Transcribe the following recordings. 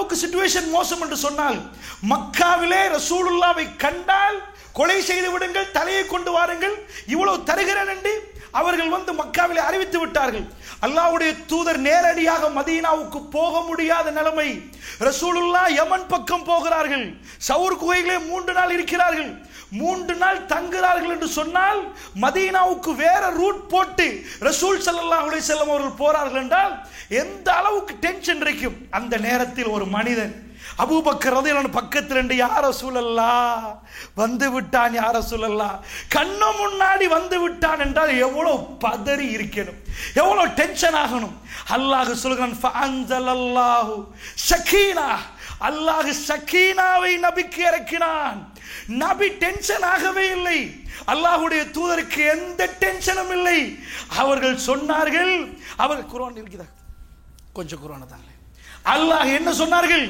அளவுக்கு சுச்சுவேஷன் மோசம் என்று சொன்னால் மக்காவிலே ரசூலுல்லாவை கண்டால் கொலை செய்து விடுங்கள் தலையை கொண்டு வாருங்கள் இவ்வளவு தருகிறேன் என்று அவர்கள் வந்து மக்காவிலே அறிவித்து விட்டார்கள் அல்லாஹ்வுடைய தூதர் நேரடியாக மதீனாவுக்கு போக முடியாத நிலைமை ரசூலுல்லா யமன் பக்கம் போகிறார்கள் சவுர் குகையிலே மூன்று நாள் இருக்கிறார்கள் மூன்று நாள் தங்குகிறார்கள் என்று சொன்னால் மதீனாவுக்கு வேற ரூட் போட்டு ரசூல் ஸல்லல்லாஹு அலைஹி வஸல்லம் அவர்கள் போறார்கள் என்றால் எந்த அளவுக்கு டென்ஷன் இருக்கும் அந்த நேரத்தில் ஒரு மனிதன் அபூபக்கர் ரதியல்லாஹு பக்கத்தில் ரெண்டு யார சூழல்லா வந்து விட்டான் யார சூழல்லா கண்ணு முன்னாடி வந்து விட்டான் என்றால் எவ்வளவு பதறி இருக்கணும் எவ்வளவு டென்ஷன் ஆகணும் அல்லாஹ் சொல்கிறான் ஃபஅன்ஸலல்லாஹு ஷக்கீனா அல்லாஹ் ஷக்கீனாவை நபிக்கு இறக்கினான் நபி டென்ஷன் ஆகவே இல்லை அல்லாஹ்வுடைய தூதருக்கு எந்த டென்ஷனும் இல்லை அவர்கள் சொன்னார்கள் அவர் குர்ஆன் இருக்குதா கொஞ்சம் குர்ஆன் தாங்களே அல்லாஹ் என்ன சொன்னார்கள்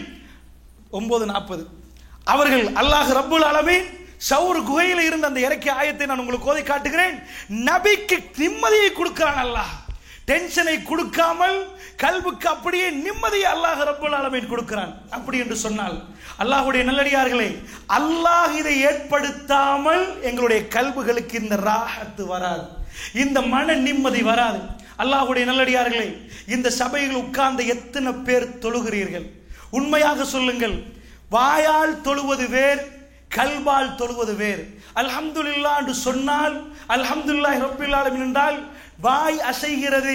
ஒன்பது நாற்பது அவர்கள் அல்லாஹ் ரப்புல் அலமீன் சவுர் குகையில் இருந்த அந்த இறக்கிய ஆயத்தை நான் உங்களுக்கு ஓதி காட்டுகிறேன் நபிக்கு நிம்மதியை கொடுக்கிறான் அல்லாஹ் டென்ஷனை கொடுக்காமல் கல்வுக்கு அப்படியே நிம்மதியை அல்லாஹ் ரப்புல் அலமீன் கொடுக்கிறான் அப்படி என்று சொன்னால் அல்லாஹ்வுடைய நல்லடியார்களே அல்லாஹ் இதை ஏற்படுத்தாமல் எங்களுடைய கல்வுகளுக்கு இந்த ராஹத்து வராது இந்த மன நிம்மதி வராது அல்லாஹ்வுடைய நல்லடியார்களே இந்த சபையில் உட்கார்ந்த எத்தனை பேர் தொழுகிறீர்கள் உண்மையாக சொல்லுங்கள் வாயால் தொழுவது வேர் கல்பால் தொழுவது வேர் அல்ஹம்துலில்லா என்று சொன்னால் அல்ஹம்துலில்லாஹி ரப்பில் ஆலமீன் என்றால் வாய் அசைகிறது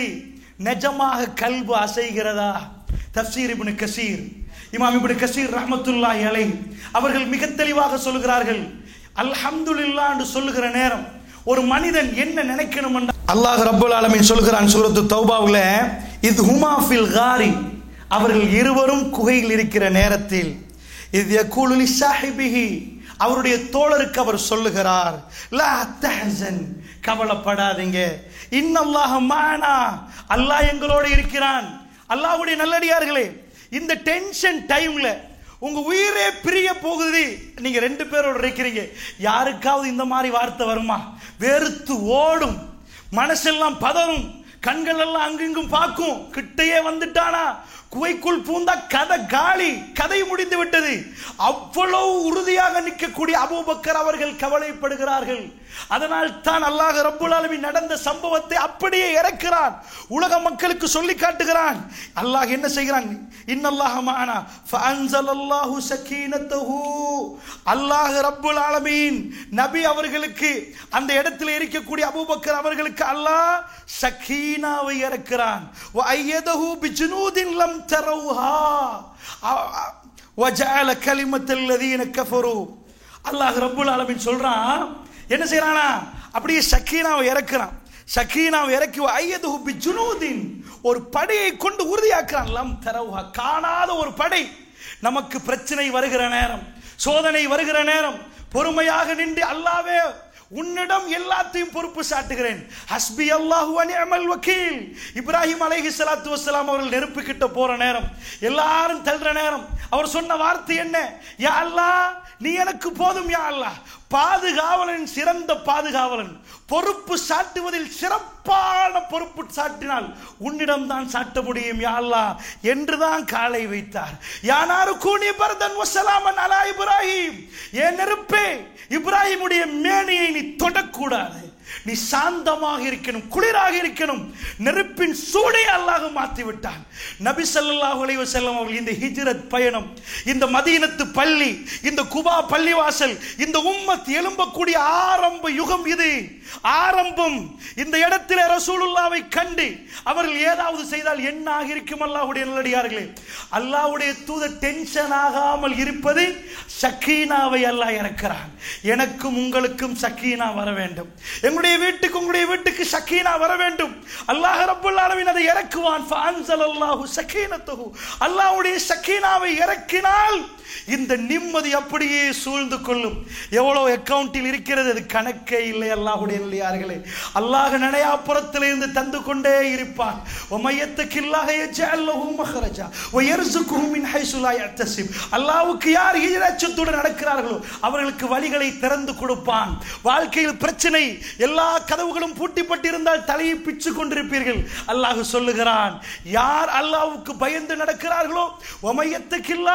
நிஜமாக கல்பு அசைகிறதா தஃப்சீர் இப்னு கசீர் இமாம் இப்னு கசீர் ரஹ்மத்துல்லாஹி அலைஹி அவர்கள் மிக தெளிவாக சொல்கிறார்கள் அல்ஹம்துலில்லா என்று சொல்லுகிற நேரம் ஒரு மனிதன் என்ன நினைக்கணும் அல்லாஹ் ரப்புல் ஆலமீன் சொல்கிறான் சூரத்து தௌபாவுல இது ஹுமா ஃபில் காரி அவர்கள் இருவரும் குகையில் இருக்கிற நேரத்தில் இது யகூலுலி சாஹிபிஹி அவருடைய தோழருக்கு அவர் சொல்லுகிறார் லா தஹசன் கவலைப்படாதீங்க இன்னல்லாஹ மானா அல்லாஹ் எங்களோடு இருக்கிறான் அல்லாஹ்வுடைய நல்லடியார்களே இந்த டென்ஷன் டைம்ல உங்க உயிரே பிரிய போகுது நீங்க ரெண்டு பேரோட இருக்கிறீங்க யாருக்காவது இந்த மாதிரி வார்த்தை வருமா வெறுத்து ஓடும் மனசெல்லாம் பதறும் கண்கள் எல்லாம் அங்கிங்கும் பார்க்கும் கிட்டையே வந்துட்டானா குகைக்குள் பூந்தா கதை காலி கதை முடிந்து விட்டது அவ்வளவு உறுதியாக நிற்கக்கூடிய அபூபக்கர் அவர்கள் கவலைப்படுகிறார்கள் அதனால் தான் அல்லாஹ் ரப்புல் ஆலமீன் நடந்த சம்பவத்தை அப்படியே இறக்கிறான் உலக மக்களுக்கு சொல்லி காட்டுகிறான் அல்லாஹ் என்ன செய்கிறான் இன்னல்லாஹ மானா ஃபஅன்ஸலல்லாஹு சக்கீனத்தஹு அல்லாஹ் ரப்புல் ஆலமீன் நபி அவர்களுக்கு அந்த இடத்தில் இருக்கக்கூடிய அபூபக்கர் அவர்களுக்கு அல்லாஹ் சக்கீனாவை இறக்கிறான் வ ஐயதஹு பிஜுனூதின் லம் தரவுஹா وجعل كلمة الذين كفروا அல்லாஹ் ரப்புல் ஆலமீன் சொல்றான் என்ன செய்யறானா அப்படியே சக்கீனாவை இறக்குறான் சக்கீனாவை இறக்கி ஐயது ஹுப்பி ஜுனூதின் ஒரு படையை கொண்டு உறுதியாக்குறான் லம் தரவுஹா காணாத ஒரு படை நமக்கு பிரச்சனை வருகிற நேரம் சோதனை வருகிற நேரம் பொறுமையாக நின்று அல்லாவே உன்னிடம் எல்லாத்தையும் பொறுப்பு சாட்டுகிறேன் ஹஸ்பி அல்லாஹு அனிஅமல் வக்கீல் இப்ராஹிம் அலைஹி ஸலாத்து வஸ்ஸலாம் அவர்கள் நெருப்பு கிட்ட போற நேரம் எல்லாரும் தள்ளுற நேரம் அவர் சொன்ன வார்த்தை என்ன யா அல்லாஹ் நீ எனக்கு போதும் யா அல்லாஹ் பாதுகாவலன் சிறந்த பாதுகாவலன் பொறுப்பு சாட்டுவதில் சிறப்பான பொறுப்பு சாட்டினால் உன்னிடம் தான் சாட்ட முடியும் யா அல்லாஹ் என்றுதான் காலை வைத்தார் யானாரு கூனி பரதன் வசலாமன் அலா இப்ராஹிம் ஏன் நெருப்பே இப்ராஹிமுடைய மேனியை நீ தொடக்கூடாது நீ சாந்தமாக இருக்கணும் குளிராக இருக்கணும் நெருப்பின் சூடை அல்லாஹ் மாற்றி விட்டான் நபி ஸல்லல்லாஹு அலைஹி வஸல்லம் அவர்கள் இந்த ஹிஜ்ரத் பயணம் இந்த மதீனத்து பள்ளி இந்த குபா பள்ளிவாசல் இந்த உம்மத் எழும்பக்கூடிய ஆரம்ப யுகம் இது ஆரம்பம் இந்த இடத்தில் ரசூலுல்லாவை கண்டு அவர்கள் ஏதாவது செய்தால் என்ன ஆகியிருக்கும் அல்லாஹ்வுடைய நல்லடியார்களே அல்லாஹ்வுடைய தூதர் டென்ஷன் ஆகாமல் இருப்பது சக்கீனாவை அல்லாஹ் இறக்கிறான் எனக்கும் உங்களுக்கும் சக்கீனா வர வேண்டும் எங்களுடைய வீட்டுக்கு உங்களுடைய வீட்டுக்கு சக்கீனா வர வேண்டும் அல்லாஹ் ரப்புல் ஆலமீன் அதை இறக்குவான் ஃபஅன்ஸலல்லாஹு சக்கீனத்தஹு அல்லாஹ்வுடைய சக்கீனாவை இறக்கினால் இந்த நிம்மதி அப்படியே சூழ்ந்து கொள்ளும் எவ்வளவு அக்கவுண்டில் இருக்கிறது அது கணக்கே இல்லை அல்லாஹ்வுடைய நல்லியார்களே அல்லாஹ் நனையாப்புறத்தில் இருந்து தந்து கொண்டே இருப்பான் ஒமையத்துக்கு இல்லாக யஜஅல்லஹு மஹரஜா வயர்சுகுஹு மின் ஹைசு லா யஹ்தசிப் அல்லாஹ்வுக்கு யார் ஈரச்சத்துடன் நடக்கிறார்களோ அவர்களுக்கு வழிகளை திறந்து கொடுப்பான் வாழ்க்கையில் பிரச்சனை எல்லா கதவுகளும் பூட்டிப்பட்டிருந்தால் தலையை பிச்சு கொண்டிருப்பீர்கள் அல்லாஹ் சொல்லுகிறான் யார் அல்லாஹ்வுக்கு பயந்து நடக்கிறார்களோ ஒமையத்துக்கு